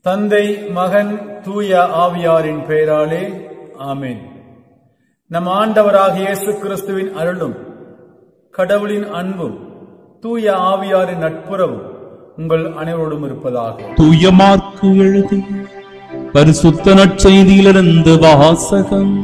தந்தை மகன் தூய ஆவியாரின் பெயராலே ஆமென் நம் ஆண்டவராகிய இயேசு கிறிஸ்துவின் அருளும் கடவுளின் அன்பும் தூய ஆவியாரின் நட்புறவும் உங்கள் அனைவரோடும் இருப்பதாக தூய மார்க்கு எழுதி பரிசுத்த நற்செய்தியிலிருந்து வாசகம்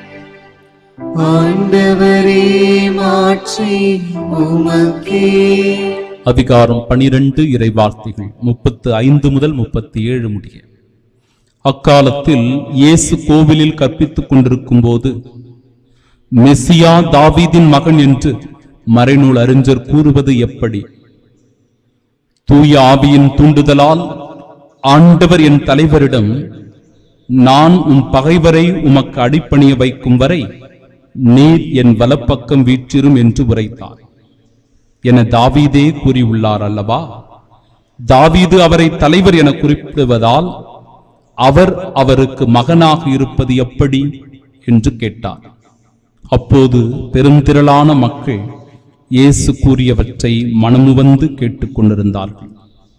ஆண்டவரே மாற்றி உமக்கே அதிகாரம் பனிரெண்டு இறைவார்த்தைகள் முப்பத்து ஐந்து முதல் முப்பத்தி ஏழு முடிய அக்காலத்தில் இயேசு கோவிலில் கற்பித்துக் கொண்டிருக்கும் போது மெசியா தாவீதின் மகன் என்று மறைநூல் அறிஞர் கூறுவது எப்படி தூய ஆவியின் தூண்டுதலால் ஆண்டவர் என் தலைவரிடம் நான் உன் பகைவரை உமக்கு அடிப்பணிய வைக்கும் வரை நீர் என் வலப்பக்கம் வீற்றிரும் என்று உரைத்தார் என தாவீதே கூறியுள்ளார் அல்லவா தாவீது அவரை தலைவர் என குறிப்பிடுவதால் அவர் அவருக்கு மகனாக இருப்பது எப்படி என்று கேட்டார் அப்போது பெருந்திரளான மக்கள் இயேசு கூறியவற்றை மனமுவந்து கேட்டுக்கொண்டிருந்தார்கள்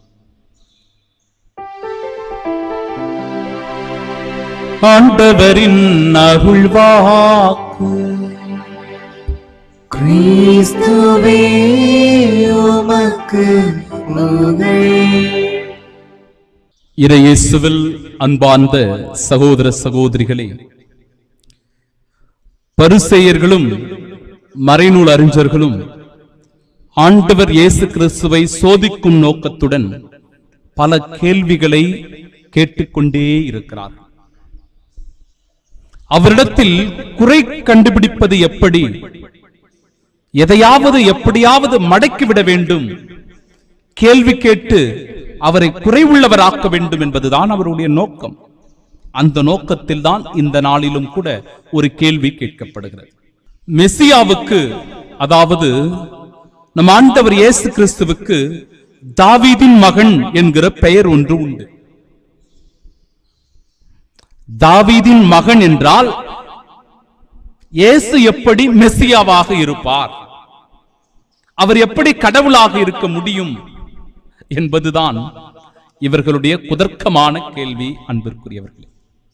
ஆண்டவரின் அருள்வாக்கு கிறிஸ்துவே உமக்கு புகழ் இறையேசுவில் அன்பார்ந்த சகோதர சகோதரிகளே பரிசேயர்களும் மறைநூல் அறிஞர்களும் ஆண்டவர் இயேசு கிறிஸ்துவை சோதிக்கும் நோக்கத்துடன் பல கேள்விகளை கேட்டுக்கொண்டே இருக்கிறார்கள் அவரிடத்தில் குறை கண்டுபிடிப்பது எப்படி எதையாவது எப்படியாவது மடக்கிவிட வேண்டும் கேள்வி கேட்டு அவரை குறைவுள்ளவராக்க வேண்டும் என்பதுதான் அவருடைய நோக்கம் அந்த நோக்கத்தில் தான் இந்த நாளிலும் கூட ஒரு கேள்வி கேட்கப்படுகிறது மெசியாவுக்கு அதாவது நம் ஆண்டவர் இயேசு கிறிஸ்துவுக்கு தாவீதின் மகன் என்கிற பெயர் ஒன்று உண்டு தாவீதின் மகன் என்றால் இயேசு எப்படி மெசியாவாக இருப்பார் அவர் எப்படி கடவுளாக இருக்க முடியும் என்பதுதான் இவர்களுடைய குதர்க்கமான கேள்வி அன்பிற்குரியவர்களே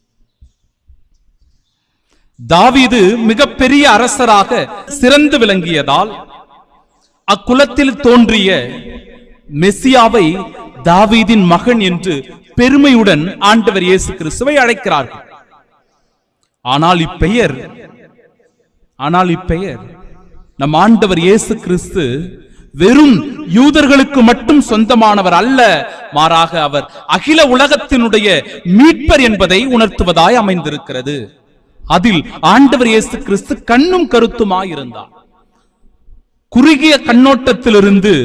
தாவீது மிகப்பெரிய அரசராக சிறந்து விளங்கியதால் அக்குலத்தில் தோன்றிய மெசியாவை தாவீதின் மகன் என்று பெருமையுடன் ஆண்டவர் இயேசு கிறிஸ்துவை அழைக்கிறார்கள் ஆனால் இப்பெயர் ஆனால் இப்பெயர் நம் ஆண்டவர் இயேசு கிறிஸ்து வெறும் யூதர்களுக்கு மட்டும் சொந்தமானவர் அல்ல மாறாக அவர் அகில உலகத்தினுடைய மீட்பர் என்பதை உணர்த்துவதாய் அமைந்திருக்கிறது அதில் ஆண்டவர் இயேசு கிறிஸ்து கண்ணும் கருத்துமாய் இருந்தார் குறுகிய கண்ணோட்டத்திலிருந்து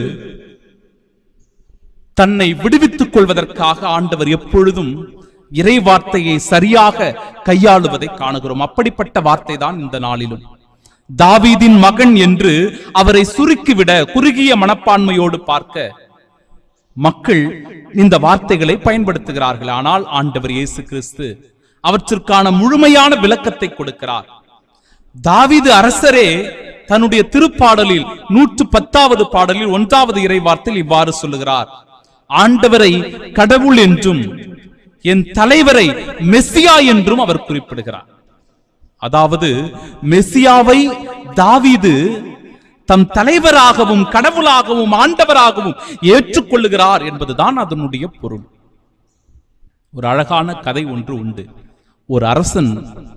தன்னை விடுவித்துக் கொள்வதற்காக ஆண்டவர் எப்பொழுதும் இறை வார்த்தையை சரியாக கையாளுவதை காணுகிறோம் அப்படிப்பட்ட வார்த்தை தான் இந்த நாளிலும் தாவீதின் மகன் என்று அவரை சுருக்கிவிட குறுகிய மனப்பான்மையோடு பார்க்க மக்கள் இந்த வார்த்தைகளை பயன்படுத்துகிறார்கள் ஆனால் ஆண்டவர் இயேசு கிறிஸ்து அவற்றிற்கான முழுமையான விளக்கத்தை கொடுக்கிறார் தாவீது அரசரே தன்னுடைய திருப்பாடலில் நூற்று பத்தாவது பாடலில் ஒன்றாவது இறை வார்த்தையில் இவ்வாறு சொல்லுகிறார் ஆண்டவரை கடவுள் என்றும் என் தலைவரை மெஸ்ஸியா என்றும் அவர் குறிப்பிடுகிறார் அதாவது மெஸ்ஸியாவை தாவீது தம் தலைவராகவும் கடவுளாகவும் ஆண்டவராகவும் ஏற்றுக்கொள்ளுகிறார் என்பதுதான் அதனுடைய பொருள் ஒரு அழகான கதை ஒன்று உண்டு ஒரு அரசன்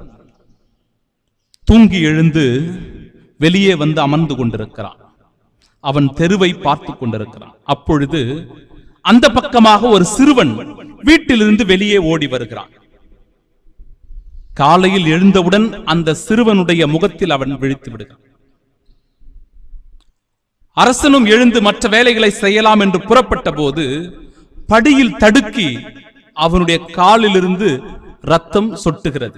தூங்கி எழுந்து வெளியே வந்து அமர்ந்து கொண்டிருக்கிறான் அவன் தெருவை பார்த்து கொண்டிருக்கிறான் அப்பொழுது அந்த பக்கமாக ஒரு சிறுவன் வீட்டிலிருந்து வெளியே ஓடி வருகிறான் காலையில் எழுந்தவுடன் அந்த சிறுவனுடைய முகத்தில் அவன் விழித்து விடுகிறான் அரசனும் எழுந்து மற்ற வேலைகளை செய்யலாம் என்று புறப்பட்ட போது படியில் தடுக்கி அவனுடைய காலிலிருந்து ரத்தம் சொட்டுகிறது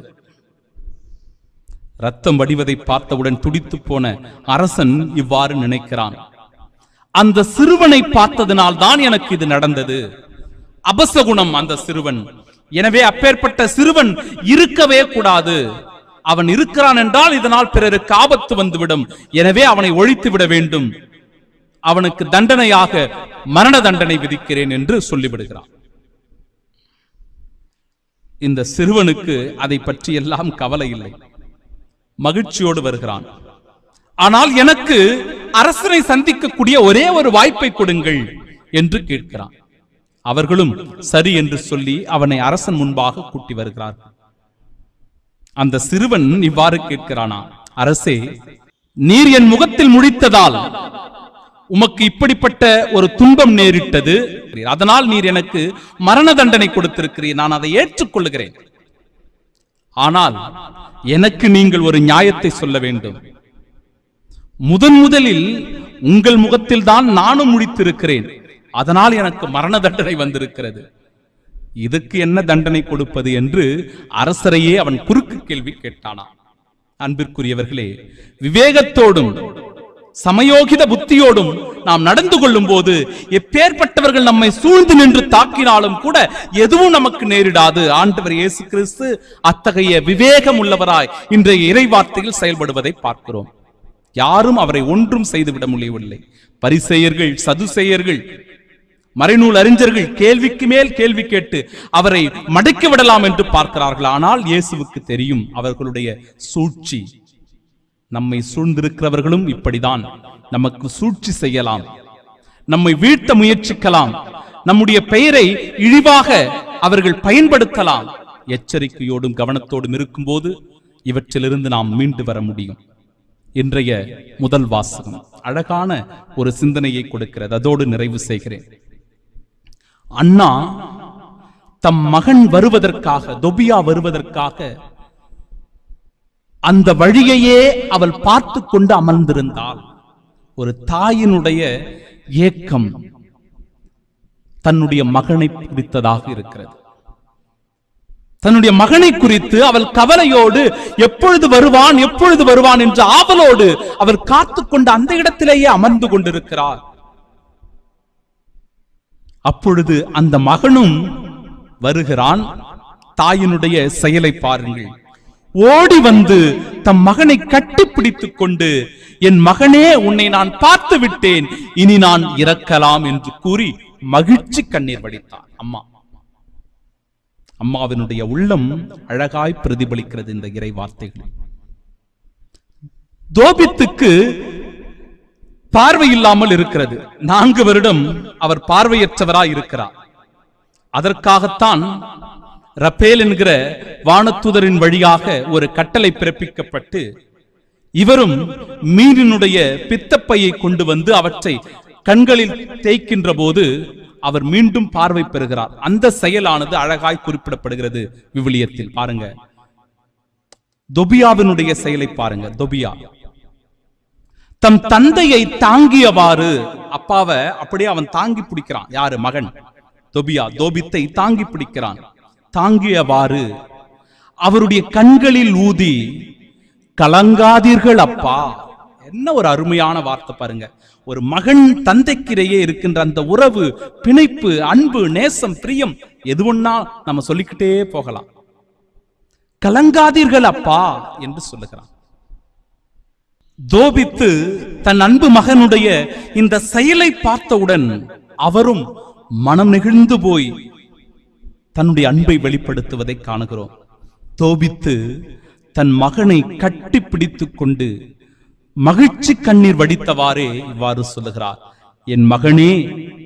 ரத்தம் வடிவதை பார்த்தவுடன் துடித்து போன அரசன் இவ்வாறு நினைக்கிறான் அந்த சிறுவனை பார்த்ததனால் தான் எனக்கு இது நடந்தது அபசகுணம் அந்த சிறுவன் எனவே அப்பேற்பட்ட சிறுவன் இருக்கவே கூடாது அவன் இருக்கிறான் என்றால் இதனால் பிறருக்கு ஆபத்து வந்துவிடும் எனவே அவனை ஒழித்து விட வேண்டும் அவனுக்கு தண்டனையாக மரண தண்டனை விதிக்கிறேன் என்று சொல்லிவிடுகிறான் இந்த சிறுவனுக்கு அதை பற்றி எல்லாம் கவலை இல்லை மகிழ்ச்சியோடு வருகிறான் ஆனால் எனக்கு அரசனை சந்திக்கக்கூடிய ஒரே ஒரு வாய்ப்பை கொடுங்கள் என்று கேட்கிறான் அவர்களும் சரி என்று சொல்லி அவனை அரசன் முன்பாக கூட்டி வருகிறார்கள் அந்த சிறுவன் இவ்வாறு கேட்கிறானா அரசே நீர் என் முகத்தில் முழித்ததால் உமக்கு இப்படிப்பட்ட ஒரு துன்பம் நேரிட்டது அதனால் நீர் எனக்கு மரண தண்டனை கொடுத்திருக்கிறீர் நான் அதை ஏற்றுக்கொள்கிறேன் ஆனால் எனக்கு நீங்கள் ஒரு நியாயத்தை சொல்ல வேண்டும் முதன் முதலில் உங்கள் முகத்தில் தான் நானும் முடித்திருக்கிறேன் அதனால் எனக்கு மரண தண்டனை வந்திருக்கிறது இதுக்கு என்ன தண்டனை கொடுப்பது என்று அரசரையே அவன் குறுக்கு கேள்வி கேட்டானா அன்பிற்குரியவர்களே விவேகத்தோடும் சமயோகித புத்தியோடும் நாம் நடந்து கொள்ளும் போது எப்பேற்பட்டவர்கள் நம்மை சூழ்ந்து நின்று தாக்கினாலும் கூட எதுவும் நமக்கு நேரிடாது ஆண்டவர் இயேசு கிறிஸ்து அத்தகைய விவேகம் உள்ளவராய் இன்றைய இறைவார்த்தையில் செயல்படுவதை பார்க்கிறோம் யாரும் அவரை ஒன்றும் செய்துவிட முடியவில்லை பரிசெயர்கள் சதுசெயர்கள் மறைநூல் அறிஞர்கள் கேள்விக்கு மேல் கேள்வி கேட்டு அவரை மடக்கி விடலாம் என்று பார்க்கிறார்கள் ஆனால் இயேசுவுக்கு தெரியும் அவர்களுடைய சூழ்ச்சி நம்மை சூழ்ந்திருக்கிறவர்களும் இப்படிதான் நமக்கு சூழ்ச்சி செய்யலாம் நம்மை வீழ்த்த முயற்சிக்கலாம் நம்முடைய பெயரை இழிவாக அவர்கள் பயன்படுத்தலாம் எச்சரிக்கையோடும் கவனத்தோடும் இருக்கும்போது இவற்றிலிருந்து நாம் மீண்டு வர முடியும் இன்றைய முதல் வாசகம் அழகான ஒரு சிந்தனையை கொடுக்கிறது அதோடு நிறைவு செய்கிறேன் அண்ணா தம் மகன் வருவதற்காக தொபியா வருவதற்காக அந்த வழியையே அவள் பார்த்து கொண்டு அமர்ந்திருந்தாள் ஒரு தாயினுடைய ஏக்கம் தன்னுடைய மகனை குறித்ததாக இருக்கிறது தன்னுடைய மகனை குறித்து அவள் கவலையோடு எப்பொழுது வருவான் எப்பொழுது வருவான் என்ற ஆவலோடு அவள் காத்துக்கொண்டு அந்த இடத்திலேயே அமர்ந்து கொண்டிருக்கிறார் அப்பொழுது அந்த மகனும் வருகிறான் தாயினுடைய செயலை பாருங்கள் ஓடி வந்து தம் மகனை கட்டிப்பிடித்துக் கொண்டு என் மகனே உன்னை நான் பார்த்து விட்டேன் இனி நான் இறக்கலாம் என்று கூறி மகிழ்ச்சி கண்ணீர் வடித்தார் அம்மா அம்மாவினுடைய உள்ளம் அழகாய் பிரதிபலிக்கிறது இந்த இறை வார்த்தைகள் தோபித்துக்கு பார்வை இல்லாமல் இருக்கிறது நான்கு வருடம் அவர் பார்வையற்றவராய் இருக்கிறார் அதற்காகத்தான் ரபேல் என்கிற வானத்துதரின் வழியாக ஒரு கட்டளை பிறப்பிக்கப்பட்டு இவரும் மீனினுடைய பித்தப்பையை கொண்டு வந்து அவற்றை கண்களில் தேய்க்கின்ற போது அவர் மீண்டும் பார்வை பெறுகிறார் அந்த செயலானது அழகாய் குறிப்பிடப்படுகிறது விவிலியத்தில் பாருங்க தொபியாவினுடைய செயலை பாருங்க தொபியா தம் தந்தையை தாங்கியவாறு அப்பாவை அப்படியே அவன் தாங்கி பிடிக்கிறான் யாரு மகன் தொபியா தோபித்தை தாங்கி பிடிக்கிறான் தாங்கியவாறு அவருடைய கண்களில் ஊதி கலங்காதீர்கள் அப்பா என்ன ஒரு அருமையான வார்த்தை பாருங்க ஒரு மகன் தந்தைக்கிடையே இருக்கின்ற அந்த உறவு பிணைப்பு அன்பு நேசம் பிரியம் எது ஒண்ணா நம்ம சொல்லிக்கிட்டே போகலாம் கலங்காதீர்கள் அப்பா என்று சொல்லுகிறான் தோபித்து தன் அன்பு மகனுடைய இந்த செயலை பார்த்தவுடன் அவரும் மனம் நெகிழ்ந்து போய் தன்னுடைய அன்பை வெளிப்படுத்துவதை காணுகிறோம் தோபித்து தன் மகனை கட்டி பிடித்துக் கொண்டு மகிழ்ச்சி கண்ணீர் வடித்தவாறே இவ்வாறு சொல்லுகிறார் என் மகனே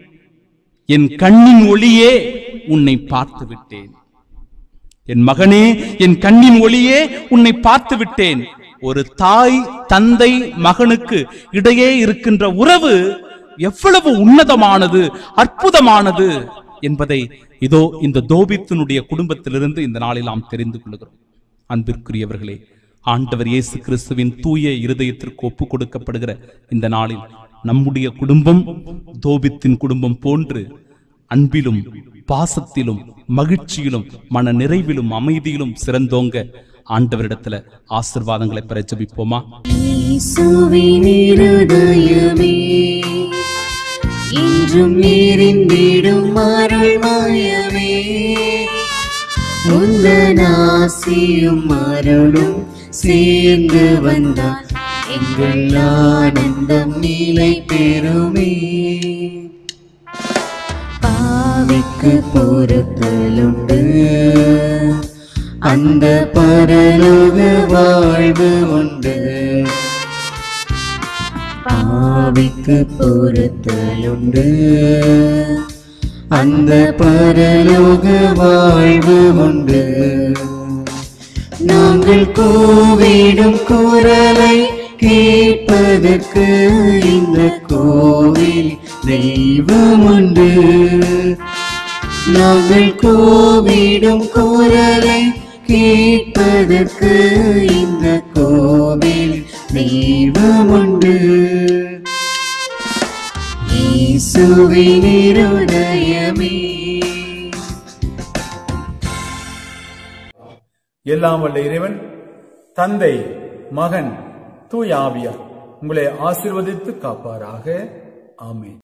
என் கண்ணின் ஒளியே உன்னை பார்த்து விட்டேன் என் மகனே என் கண்ணின் ஒளியே உன்னை பார்த்து விட்டேன் ஒரு தாய் தந்தை மகனுக்கு இடையே இருக்கின்ற உறவு எவ்வளவு உன்னதமானது அற்புதமானது என்பதை இதோ இந்த தோபித்தினுடைய குடும்பத்திலிருந்து இந்த நாளில் நாம் தெரிந்து கொள்கிறோம் அன்பிற்குரியவர்களே ஆண்டவர் இயேசு கிறிஸ்துவின் தூய இருதயத்திற்கு ஒப்பு கொடுக்கப்படுகிற இந்த நாளில் நம்முடைய குடும்பம் தோபித்தின் குடும்பம் போன்று அன்பிலும் பாசத்திலும் மகிழ்ச்சியிலும் மன நிறைவிலும் அமைதியிலும் சிறந்தோங்க ஆண்டவரிடத்துல ஆசிர்வாதங்களை பெற ஜெபிப்போமா இயேசுவின் இருதயமே இன்றும் நீரிந்திடும் அருள் மாயமே உந்தன் ஆசியும் அருளும் சேர்ந்து வந்தால் எங்கள் ஆனந்தம் நிலை பெறுமே பாவி பாவிக்கு பொறுத்தலுண்டு அந்த பரலோக வாழ்வு உண்டு பாவிக்கு பொறுத்தலுண்டு அந்த பரலோக வாழ்வு உண்டு நாங்கள் கூவிடும் குரலை கேட்பதற்கு இந்த கோவில் தெய்வம் உண்டு நாங்கள் கூவிடும் குரலை கேட்பதற்கு இந்த கோவில் தெய்வம் உண்டு இயேசுவின் இருதயமே எல்லாம் வல்ல இறைவன் தந்தை மகன் தூய ஆவியார் உங்களை ஆசீர்வதித்து காப்பாராக ஆமென்